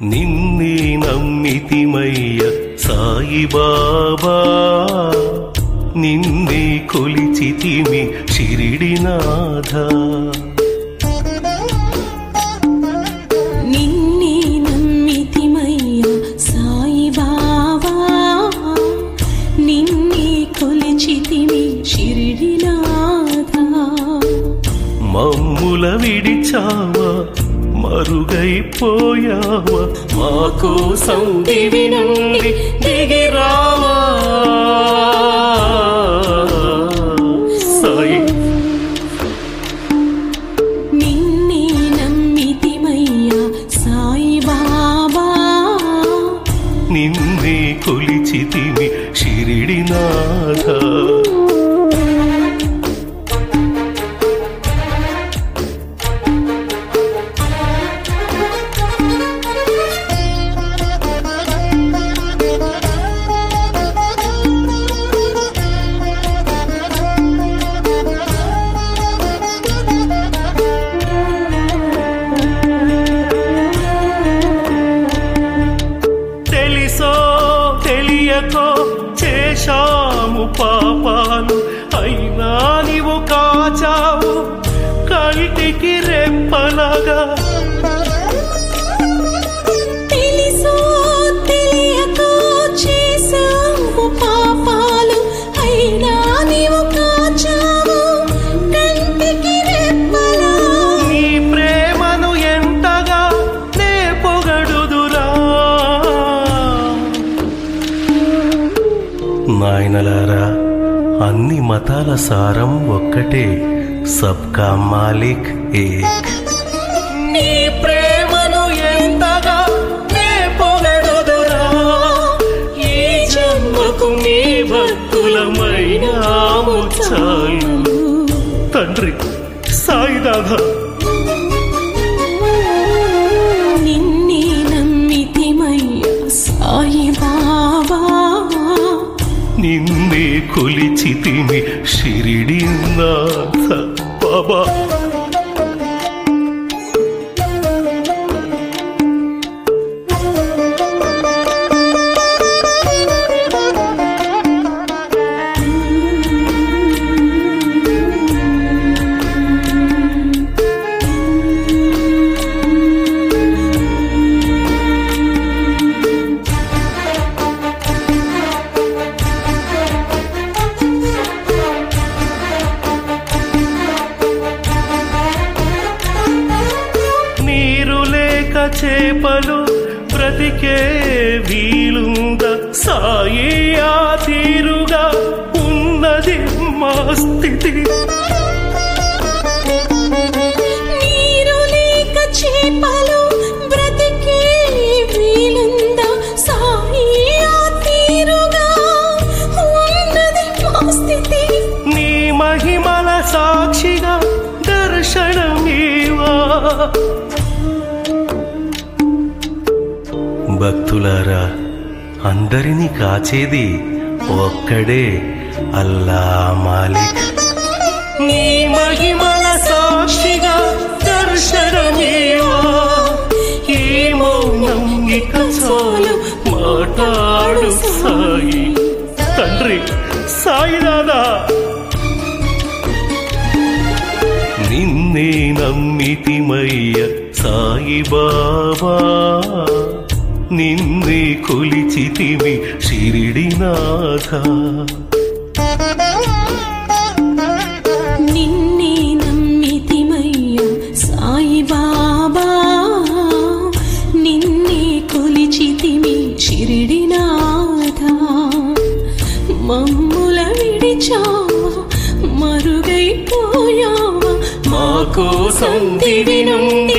నిన్నే నమ్మితిమయ్య సాయిబాబా నిన్నే కొలిచితిమి షిరిడినాథ నిన్నే నమ్మితిమయ్య సాయిబాబా నిన్నే కొలిచితిమి షిరిడినాథ మమ్ముల విడిచావా మరుగైపోయావా మా కోసం దివి నుండి దిగిరావా సాయి నిన్నే నమ్మితిమయ్య సాయిబాబా నిన్నే కొలిచితిమి షిరిడినాథ తెలిసో తెలియకో చేశాము పాపాలు అయినా నీవు కాచావు కంటికి రెప్పలగా తెలిసో తెలియకో చేసావు పాపాలు అయినా నీవు కాచావు కంటికి రెప్పలా నీ ప్రేమను ఎంతగా నే పొగడుదురా నాయనలారా అన్ని మతాల సారం ఒక్కటే సబ్కా మాలిక్ ఏక్ నీ ప్రేమను ఎంతగా నే పొగడుదురా ఈ జన్మకు నీ భక్తులమైనాము చాలు తండ్రి సాయిదాదా నిన్నే నమ్మితిమయ్య సాయిబాబా నిన్నే కొలిచితిమి షిరిడినాథ బాబా నీరు లేక చేపలు బ్రతికే వీలుంద సాయి ఆ తీరుగా ఉన్నది మా స్థితి నీరు లేక చేపలు బ్రతికే వీలుందా సాయి ఆ తీరుగా ఉన్నది మా స్థితి నీ మహిమల సాక్షిగా దర్శనమీవా భక్తులారా అందరినీ కాచేది ఒక్కడే అల్లా మాలిక్ నీ మహిమల సాక్షిగా దర్శనమీవా ఈ మౌనం ఇక చాలు మాట్లాడు సాయి తండ్రి సాయినాథా నిన్నే నమ్మితిమయ్య సాయిబాబా నిన్నే కొలిచితిమి షిరిడినాథ నిన్నే నమ్మితిమయ్య సాయిబాబా నిన్నే కొలిచితిమి షిరిడినాథ మమ్ముల విడిచావా మరుగైపోయావా మా కోసం దివి నుండి